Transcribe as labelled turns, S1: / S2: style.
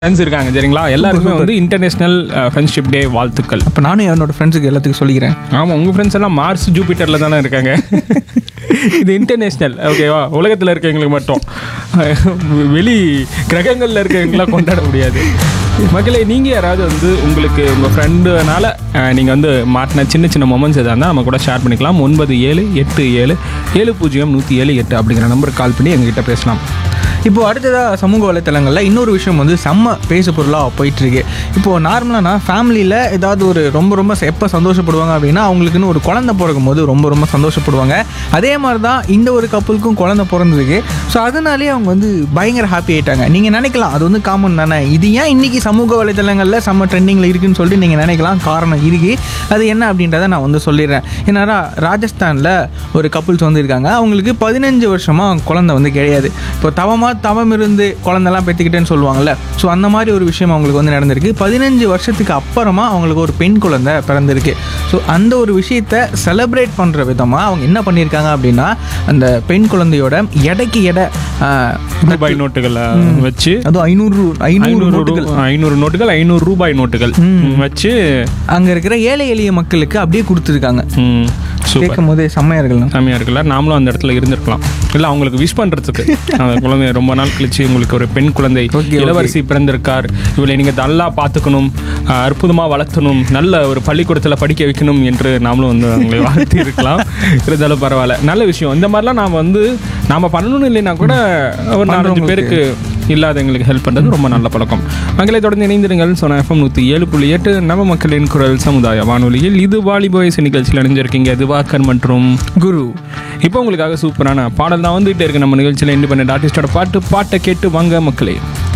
S1: Friends இருக்காங்க சரிங்களா எல்லாருக்குமே வந்து இன்டர்நேஷனல் ஃப்ரெண்ட்ஷிப் டே வாழ்த்துக்கள்
S2: அப்போ நானும் என்னோட ஃப்ரெண்ட்ஸுக்கு எல்லாத்துக்கும் சொல்லிக்கிறேன்
S1: ஆமாம் உங்கள் ஃப்ரெண்ட்ஸ் எல்லாம் மார்ஸ் ஜூபிட்டரில் தானே இருக்காங்க இது இன்டர்நேஷ்னல் ஓகேவா உலகத்தில் இருக்கவங்களுக்கு மட்டும் வெளி கிரகங்களில் இருக்கவங்களாம் கொண்டாட முடியாது மக்களே நீங்கள் யாராவது வந்து உங்களுக்கு உங்கள் ஃப்ரெண்டுனால நீங்கள் வந்து மாட்டின சின்ன சின்ன மொமெண்ட்ஸ் எதாக இருந்தால் நம்ம கூட ஷேர் பண்ணிக்கலாம் ஒன்பது ஏழு எட்டு ஏழு ஏழு பூஜ்ஜியம் நூற்றி ஏழு எட்டு அப்படிங்கிற நம்பருக்கு கால் பண்ணி எங்ககிட்ட பேசலாம்
S2: இப்போ அடுத்ததாக சமூக வலைத்தளங்களில் இன்னொரு விஷயம் வந்து செம்ம பேசு பொருளாக போயிட்டு இருக்கு இப்போ நார்மலாக நான் ஃபேமிலியில் ஏதாவது ஒரு ரொம்ப ரொம்ப எப்போ சந்தோஷப்படுவாங்க அப்படின்னா அவங்களுக்குன்னு ஒரு குழந்தை பிறக்கும் போது ரொம்ப ரொம்ப சந்தோஷப்படுவாங்க அதே மாதிரி தான் இந்த ஒரு கப்பலுக்கும் குழந்தை பிறந்திருக்கு ஸோ அதனாலே அவங்க வந்து பயங்கர ஹாப்பி ஆயிட்டாங்க நீங்கள் நினைக்கலாம் அது வந்து காமன் தானே இது ஏன் இன்னைக்கு சமூக வலைத்தளங்களில் செம்ம ட்ரெண்டிங்கில் இருக்குன்னு சொல்லிட்டு நீங்கள் நினைக்கலாம் காரணம் இருக்கு அது என்ன அப்படின்றத நான் வந்து சொல்லிடுறேன் ஏன்னா ராஜஸ்தானில் ஒரு கப்புள்ஸ் வந்து இருக்காங்க அவங்களுக்கு பதினஞ்சு வருஷமாக குழந்தை வந்து கிடையாது இப்போ தவமாக தவம் இருந்து குழந்தெல்லாம் பெற்றுக்கிட்டேன்னு சொல்லுவாங்கல்ல ஸோ அந்த மாதிரி ஒரு விஷயம் அவங்களுக்கு வந்து நடந்திருக்கு பதினஞ்சு வருஷத்துக்கு அப்புறமா அவங்களுக்கு ஒரு பெண் குழந்தை பிறந்திருக்கு ஸோ அந்த ஒரு விஷயத்தை செலிப்ரேட் பண்ணுற விதமாக அவங்க என்ன பண்ணியிருக்காங்க அப்படின்னா அந்த பெண் குழந்தையோட எடைக்கு எடை ஆஹ்,
S1: ரூபாய் நோட்டுகளை வச்சு
S2: அதுவும் ஐநூறு ஐநூறு
S1: ஐநூறு
S2: நோட்டுகள்
S1: ரூ- ஐநூறு நோட்டுகள் ஐநூறு ரூபாய் நோட்டுகள் வச்சு
S2: அங்கே இருக்கிற ஏழை எளிய மக்களுக்கு அப்படியே கொடுத்துருக்காங்க
S1: ம், சூப்பர்
S2: கேட்கும் போதே செம்மையாக இருக்கலாம்
S1: சாமியாக இருக்குல்ல நாமளும் அந்த இடத்துல இருந்திருக்கலாம் இல்லை அவங்களுக்கு விஷ் பண்ணுறதுக்கு அந்த குழந்தை ரொம்ப நாள் கழிச்சு உங்களுக்கு ஒரு பெண் குழந்தை
S2: Okay, okay.
S1: இளவரசி பிறந்திருக்கார் இவளை நீங்கள் நல்லா பார்த்துக்கணும் அற்புதமாக வளர்த்தணும் நல்ல ஒரு பள்ளிக்கூடத்தில் படிக்க வைக்கணும் என்று நாமளும் வந்து அவங்களை வாழ்த்தி இருக்கலாம் இருந்தாலும் பரவாயில்ல நல்ல விஷயம் இந்த மாதிரிலாம் நாம் வந்து நாம் பண்ணணும்னு இல்லைன்னா கூட ஒரு நாலஞ்சு பேருக்கு இல்லாதவங்களுக்கு ஹெல்ப் பண்ணுறது ரொம்ப நல்ல பழக்கம் மக்களை தொடர்ந்து இணைந்திருங்கள் சொன்ன எஃப்எம் நூற்றி ஏழு புள்ளி எட்டு நம்ம மக்களின் குரல் சமுதாய வானொலியில் இது வாலிபாய்ஸ் நிகழ்ச்சியில் இணைஞ்சிருக்கீங்க திவாகர் மற்றும்
S2: குரு
S1: இப்போ உங்களுக்காக சூப்பரான பாடல் தான் வந்துகிட்டே இருக்கு நம்ம நிகழ்ச்சியில் இண்டிபெண்ட் ஆர்டிஸ்டோட பாட்டு பாட்டை கேட்டு வாங்க மக்களே